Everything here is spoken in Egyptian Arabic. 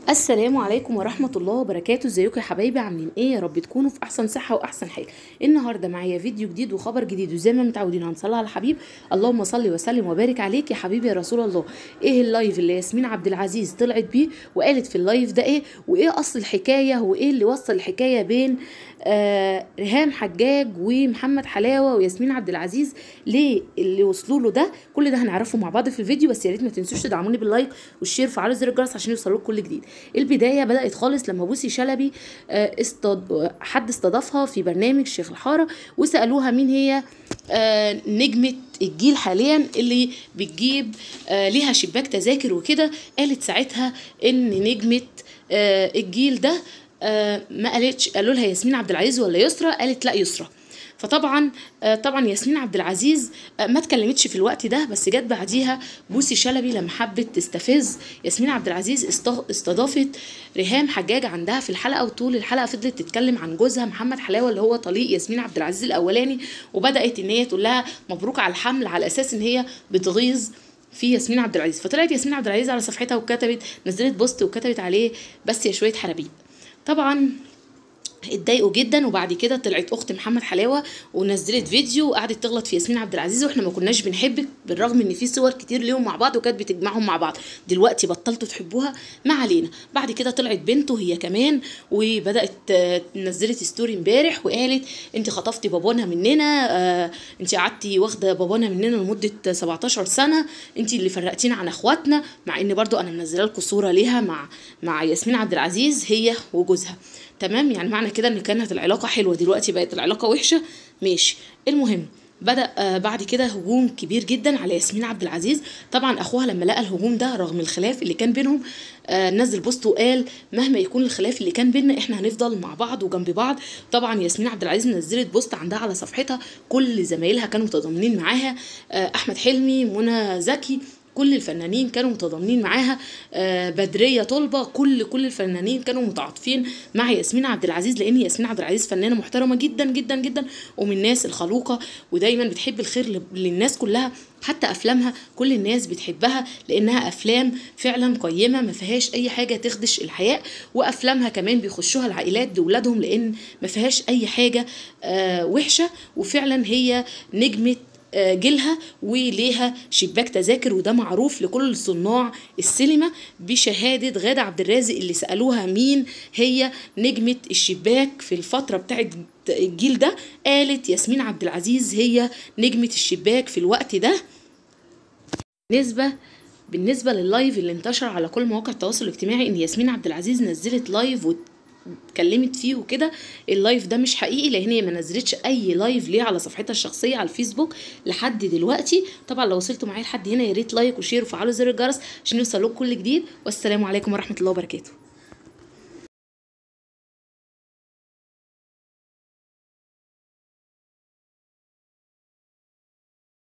السلام عليكم ورحمة الله وبركاته ازيكم يا حبايبي عاملين ايه يا رب تكونوا في احسن صحة واحسن حال النهاردة معايا فيديو جديد وخبر جديد وزي ما متعودين هنصلي على الحبيب اللهم صل وسلم وبارك عليك يا حبيبي يا رسول الله ايه اللايف اللي ياسمين عبد العزيز طلعت بيه وقالت في اللايف ده ايه وايه اصل الحكاية وايه اللي وصل الحكاية بين آه ريهام حجاج ومحمد حلاوه وياسمين عبد العزيز ليه اللي وصلوا له ده كل ده هنعرفه مع بعض في الفيديو بس يا ريت ما تنسوش تدعموني باللايك والشير وفعلوا زر الجرس عشان يوصلوا كل جديد البدايه بدات خالص لما بوسي شلبي آه استض... حد استضافها في برنامج شيخ الحاره وسالوها مين هي آه نجمه الجيل حاليا اللي بتجيب آه ليها شباك تذاكر وكده قالت ساعتها ان نجمه آه الجيل ده آه ما قالتش قالوا لها ياسمين عبد العزيز ولا يسرى قالت لا يسرى فطبعا آه طبعا ياسمين عبد العزيز آه ما اتكلمتش في الوقت ده بس جت بعديها بوسي شلبي لما حبت تستفز ياسمين عبد العزيز استضافت ريهام حجاج عندها في الحلقه وطول الحلقه فضلت تتكلم عن جوزها محمد حلاوه اللي هو طليق ياسمين عبد العزيز الاولاني وبدات ان هي تقول لها مبروك على الحمل على اساس ان هي بتغيظ في ياسمين عبد العزيز فطلعت ياسمين عبد العزيز على صفحتها وكتبت نزلت بوست وكتبت عليه بس يا شويه حرابيب طبعا اتضايقوا جدا وبعد كده طلعت اخت محمد حلاوه ونزلت فيديو وقعدت تغلط في ياسمين عبد العزيز واحنا ما كناش بنحبك بالرغم ان في صور كتير ليهم مع بعض وكانت بتجمعهم مع بعض دلوقتي بطلتوا تحبوها ما علينا بعد كده طلعت بنته هي كمان وبدات نزلت ستوري امبارح وقالت انت خطفتي بابانا مننا آه انت قعدتي واخده بابانا مننا لمده 17 سنه انت اللي فرقتينا عن اخواتنا مع ان برضو انا منزله لكم صوره ليها مع مع ياسمين عبد العزيز هي وجوزها تمام يعني معنى كده ان كانت العلاقه حلوه دلوقتي بقت العلاقه وحشه ماشي المهم بدا آه بعد كده هجوم كبير جدا على ياسمين عبد العزيز طبعا اخوها لما لقى الهجوم ده رغم الخلاف اللي كان بينهم آه نزل بوست وقال مهما يكون الخلاف اللي كان بيننا احنا هنفضل مع بعض وجنب بعض طبعا ياسمين عبد العزيز نزلت بوست عندها على صفحتها كل زمايلها كانوا متضامنين معاها آه احمد حلمي منى زكي كل الفنانين كانوا متضامنين معاها آه بدريه طلبه كل كل الفنانين كانوا متعاطفين مع ياسمين عبد العزيز لان ياسمين عبد العزيز فنانه محترمه جدا جدا جدا ومن الناس الخلوقه ودايما بتحب الخير للناس كلها حتى افلامها كل الناس بتحبها لانها افلام فعلا قيمه ما فيهاش اي حاجه تخدش الحياء وافلامها كمان بيخشوها العائلات لاولادهم لان ما فيهاش اي حاجه آه وحشه وفعلا هي نجمه جيلها وليها شباك تذاكر وده معروف لكل صناع السينما بشهادة غادة عبد الرازق اللي سألوها مين هي نجمة الشباك في الفترة بتاعت الجيل ده قالت ياسمين عبد العزيز هي نجمة الشباك في الوقت ده بالنسبة بالنسبة لللايف اللي انتشر على كل مواقع التواصل الاجتماعي ان ياسمين عبد العزيز نزلت لايف اتكلمت فيه وكده اللايف ده مش حقيقي لان هي ما نزلتش اي لايف ليه على صفحتها الشخصيه على الفيسبوك لحد دلوقتي طبعا لو وصلتوا معايا لحد هنا يا ريت لايك وشير وفعلوا زر الجرس عشان يوصلوا كل جديد والسلام عليكم ورحمه الله وبركاته